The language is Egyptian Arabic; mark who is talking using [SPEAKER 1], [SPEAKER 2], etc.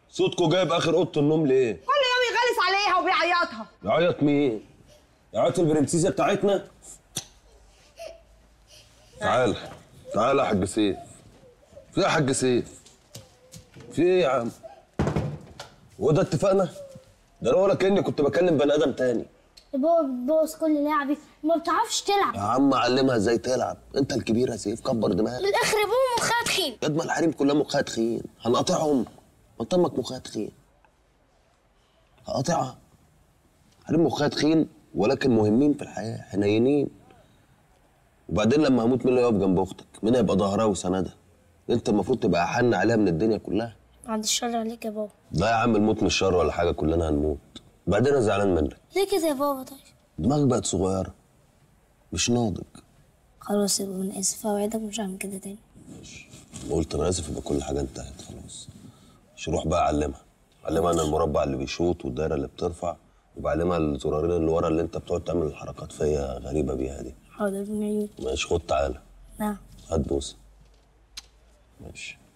[SPEAKER 1] صوتكوا جايب اخر اوضه النوم ليه
[SPEAKER 2] كل يوم يغلس عليها وبيعيطها
[SPEAKER 1] يعيط مين يعيط البرنسيسه بتاعتنا تعال تعال يا حاج سيف في إيه يا حاج سيف في ايه يا عم هو ده اتفقنا ده انا ولا كاني كنت بكلم بني ادم تاني
[SPEAKER 3] يا بابا بتبوظ كل لعبي وما بتعرفش تلعب
[SPEAKER 1] يا عم علمها ازاي تلعب انت الكبير يا سيف كبر دماغك
[SPEAKER 3] من الاخر يا بابا مخها تخين
[SPEAKER 1] يا ما الحريم كلها مخها تخين هنقاطعهم ما انت امك مخها تخين هقاطعها حريم مخها تخين ولكن مهمين في الحياه حنينين وبعدين لما هموت مين اللي يقف جنب اختك مين هيبقى ظهرها وسندها انت المفروض تبقى احن عليها من الدنيا كلها
[SPEAKER 3] بعد الشر عليك يا بابا
[SPEAKER 1] لا يا عم الموت مش شر ولا حاجه كلنا هنموت بعدين انا زعلان منك
[SPEAKER 3] ليه كده يا بابا طيب
[SPEAKER 1] دماغك بقت صغيره مش ناضج
[SPEAKER 3] خلاص يا بابا انا اسف اوعدك مش هعمل كده تاني
[SPEAKER 1] قلت انا اسف يبقى كل حاجه انتهت خلاص مش روح بقى علمها علمها ان المربع اللي بيشوط والدايره اللي بترفع وبعلمها الزرارين اللي ورا اللي انت بتقعد تعمل الحركات فيا غريبه بيها دي
[SPEAKER 3] حاضر من عيون
[SPEAKER 1] ماشي خد تعالى
[SPEAKER 3] نعم
[SPEAKER 1] هات بوسه ماشي